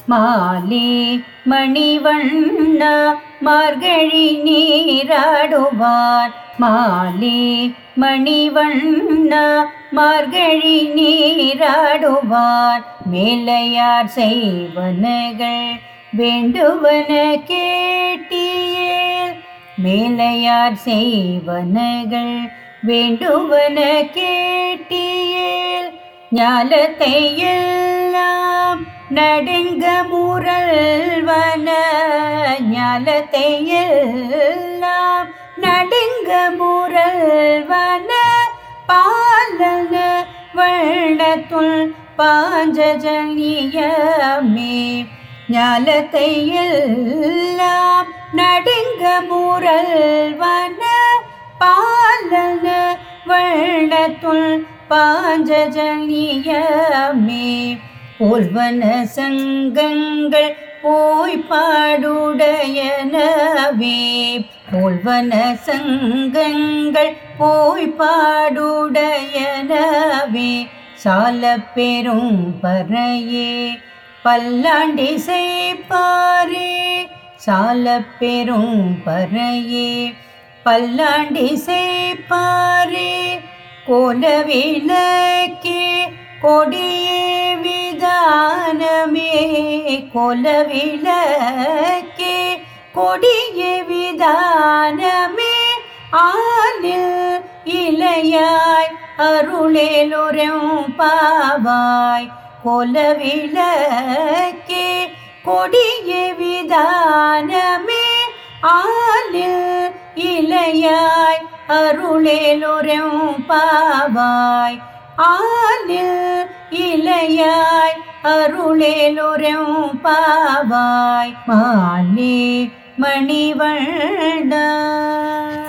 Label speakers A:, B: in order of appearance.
A: மாலே மணிவண்ண மார்கழி நீராடுவார் மாலே மணிவண்ண மார்கழி நீராடுவார் மேலையார் செய்வனகள் வேண்டுவன கேட்டியேல் மேலையார் செய்வனகள் வேண்டுவன கேட்டியேல் ஞாலத்தை எல்லாம் நடுங்க முரல்வன ஞாலத்தை எல்லாம் நடுங்க முரல்வன பாலன வண்ணத்துள் பாஞ்சஜனியமே ஞாலத்தை எல்லாம் நடுங்க முரல்வன பாலன வண்ணத்துள் பாஞ்சஜனியமே போல்வன சங்கங்கள் போய் பாடுடையனவே போல்வன சங்கங்கள் போய் பாடுடையனவே சால பெரும் பறையே பல்லாண்டி செய்ப்பாரே சால பெரும் பறையே பல்லாண்டி செய்ப்பாரே கோலவிளக்கே கொடியே விதானமே கொலவிளக்கே கொடிய விதானமே ஆலில் இலையாய் அருளேலுரம் பாவாய் கொலவிளக்கே கொடிய விதானமே ஆலில் இலையாய் அருளேலுரம் பாவாய் ஆலில் இலையாய் அருளேலுரம் பாவாய் மாலே மணிவண்ணா